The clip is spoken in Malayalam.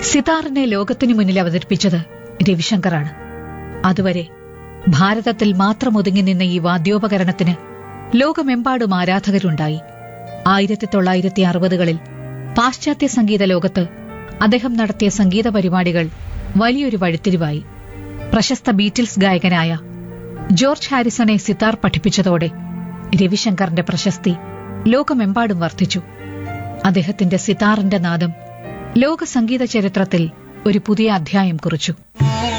സിതാറിനെ ലോകത്തിനു മുന്നിൽ അവതരിപ്പിച്ചത് രവിശങ്കറാണ് അതുവരെ ഭാരതത്തിൽ മാത്രം ഒതുങ്ങി നിന്ന ഈ വാദ്യോപകരണത്തിന് ലോകമെമ്പാടും ആരാധകരുണ്ടായി ആയിരത്തി തൊള്ളായിരത്തി അറുപതുകളിൽ പാശ്ചാത്യ സംഗീത ലോകത്ത് അദ്ദേഹം നടത്തിയ സംഗീത പരിപാടികൾ വലിയൊരു വഴിത്തിരിവായി പ്രശസ്ത ബീറ്റിൽസ് ഗായകനായ ജോർജ് ഹാരിസണെ സിതാർ പഠിപ്പിച്ചതോടെ രവിശങ്കറിന്റെ പ്രശസ്തി ലോകമെമ്പാടും വർദ്ധിച്ചു അദ്ദേഹത്തിന്റെ സിതാറിന്റെ നാദം ലോക സംഗീത ചരിത്രത്തിൽ ഒരു പുതിയ അധ്യായം കുറിച്ചു